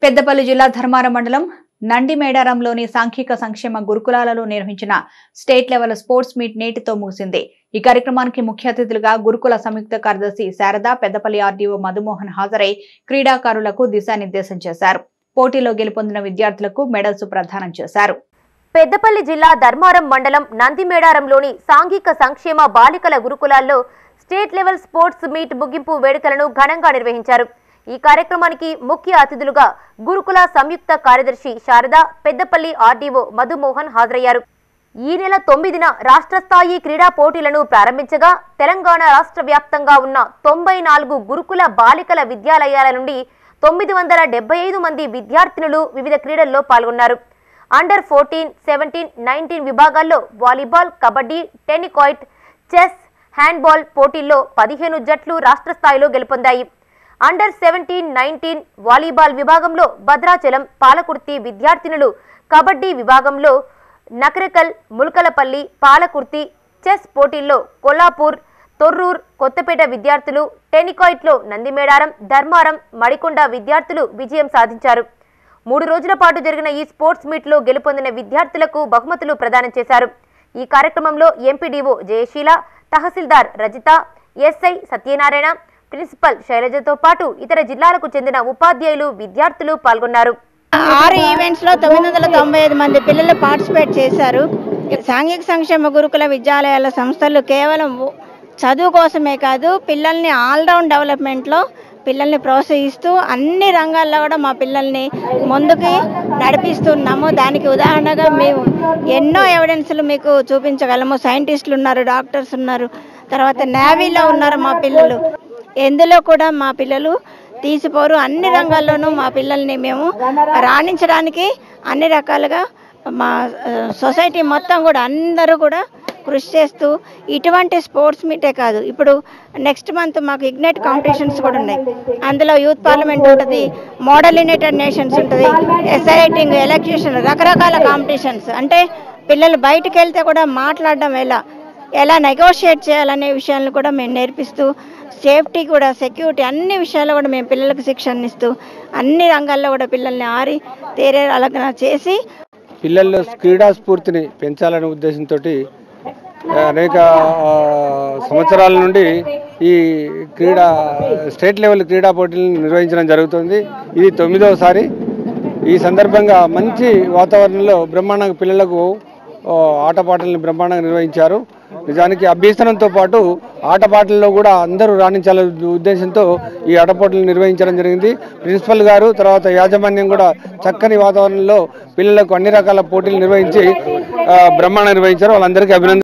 పెద్దపల్లి జిల్లా ధర్మారం మండలం నందిమేడారంలోని సాంఘిక సంక్షేమ గురుకులాలలో నిర్వహించిన స్టేట్ లెవెల్ స్పోర్ట్స్ మీట్ నేటితో ముగిసింది ఈ కార్యక్రమానికి ముఖ్య అతిథులుగా గురుకుల సంయుక్త కార్యదర్శి శారద పెద్దపల్లి ఆర్డీఓ మధుమోహన్ హాజరై క్రీడాకారులకు దిశానిర్దేశం చేశారు పోటీలో గెలుపొందిన విద్యార్థులకు మెడల్స్ ప్రదానం చేశారు పెద్దపల్లి జిల్లా ధర్మారం మండలం నందిమేడారంలోని సాంఘిక సంక్షేమ బాలికల గురుకులాల్లో స్టేట్ లెవెల్ స్పోర్ట్స్ మీట్ ముగింపు వేడుకలను ఘనంగా నిర్వహించారు ఈ కార్యక్రమానికి ముఖ్య అతిథులుగా గురుకుల సంయుక్త కార్యదర్శి శారద పెద్దపల్లి ఆర్డీఓ మధుమోహన్ హాజరయ్యారు ఈ నెల తొమ్మిదిన రాష్ట్ర స్థాయి క్రీడా పోటీలను ప్రారంభించగా తెలంగాణ రాష్ట్ర వ్యాప్తంగా ఉన్న తొంభై నాలుగు గురుకుల బాలికల విద్యాలయాల నుండి తొమ్మిది వందల డెబ్బై ఐదు మంది విద్యార్థినులు వివిధ క్రీడల్లో పాల్గొన్నారు అండర్ ఫోర్టీన్ సెవెంటీన్ నైన్టీన్ విభాగాల్లో volleyball kabaddi tenniquoit chess handball పోటీల్లో పదిహేను జట్లు రాష్ట్ర స్థాయిలో గెలుపొందాయి అండర్ సెవెంటీన్ నైన్టీన్ వాలీబాల్ విభాగంలో భద్రాచలం పాలకుర్తి విద్యార్థినులు కబడ్డీ విభాగంలో నకరకల్ ముల్కలపల్లి పాలకుర్తి చెస్ పోటీల్లో కొల్లాపూర్ తొర్రూర్ కొత్తపేట విద్యార్థులు టెనికాయిట్లో నందిమేడారం ధర్మారం మడికొండ విద్యార్థులు విజయం సాధించారు మూడు రోజుల పాటు జరిగిన ఈ స్పోర్ట్స్ మీట్లో గెలుపొందిన విద్యార్థులకు బహుమతులు ప్రదానం చేశారు ఈ కార్యక్రమంలో MPDO Jayasheela tahsildar Rajitha SI Satyanarayana principal శైలజతో పాటు ఇతర జిల్లాలకు చెందిన ఉపాధ్యాయులు విద్యార్థులు పాల్గొన్నారు ఆరు ఈవెంట్స్ లో తొమ్మిది వందల తొంభై ఐదు మంది పిల్లలు పార్టిసిపేట్ చేశారు సాంఘిక సంక్షేమ గురుకుల విద్యాలయాల సంస్థలు కేవలం చదువు కోసమే కాదు పిల్లల్ని ఆల్రౌండ్ డెవలప్మెంట్లో పిల్లల్ని ప్రోత్సహిస్తూ అన్ని రంగాల్లో కూడా మా పిల్లల్ని ముందుకి నడిపిస్తున్నాము దానికి ఉదాహరణగా మేము ఎన్నో ఎవిడెన్స్లు మీకు చూపించగలము సైంటిస్టులు ఉన్నారు డాక్టర్స్ ఉన్నారు తర్వాత నేవీలో ఉన్నారు మా పిల్లలు ఎందులో కూడా మా పిల్లలు తీసిపోరు అన్ని రంగాల్లోనూ మా పిల్లల్ని మేము రాణించడానికి అన్ని రకాలుగా మా ఆ, సొసైటీ మొత్తం కూడా అందరూ కూడా కృషి చేస్తూ ఇటువంటి స్పోర్ట్స్ మీటే కాదు ఇప్పుడు నెక్స్ట్ మంత్ మాకు ఇగ్నైట్ కాంపిటీషన్స్ కూడా ఉన్నాయి అందులో యూత్ పార్లమెంట్ ఉంటుంది మోడల్ యునైటెడ్ నేషన్స్ ఉంటుంది ఎస్ఐ రైటింగ్ ఎలక్యూషన్ రకరకాల కాంపిటీషన్స్ అంటే పిల్లలు బయటకు వెళ్తే కూడా మాట్లాడడం ఎలా ఎలా నెగోషియేట్ చేయాలనే విషయాలను కూడా మేము నేర్పిస్తూ సేఫ్టీ కూడా సెక్యూరిటీ అన్ని విషయాల్లో కూడా మేము పిల్లలకు శిక్షణ ఇస్తూ అన్ని రంగాల్లో కూడా పిల్లల్ని ఆరి తేరే అలగన చేసి పిల్లల్లో క్రీడా స్ఫూర్తిని పెంచాలనే ఉద్దేశంతో అనేక ఆ, సంవత్సరాల నుండి ఈ క్రీడా స్టేట్ లెవెల్ క్రీడా పోటీలను నిర్వహించడం జరుగుతుంది ఇది తొమ్మిదవసారి ఈ సందర్భంగా మంచి వాతావరణంలో బ్రహ్మాండంగా పిల్లలకు ఆ, ఆటపాటలను బ్రహ్మాండంగా నిర్వహించారు నిజానికి అభ్యసనంతో పాటు ఆటపాటల్లో కూడా అందరూ రాణించాలనే ఉద్దేశంతో ఈ ఆటపోటలు నిర్వహించడం జరిగింది ప్రిన్సిపల్ గారు తర్వాత యాజమాన్యం కూడా చక్కని వాతావరణంలో పిల్లలకు అన్ని రకాల పోటీలు నిర్వహించి ఆ, బ్రహ్మాండంగా నిర్వహించారు వాళ్ళందరికీ అభినందన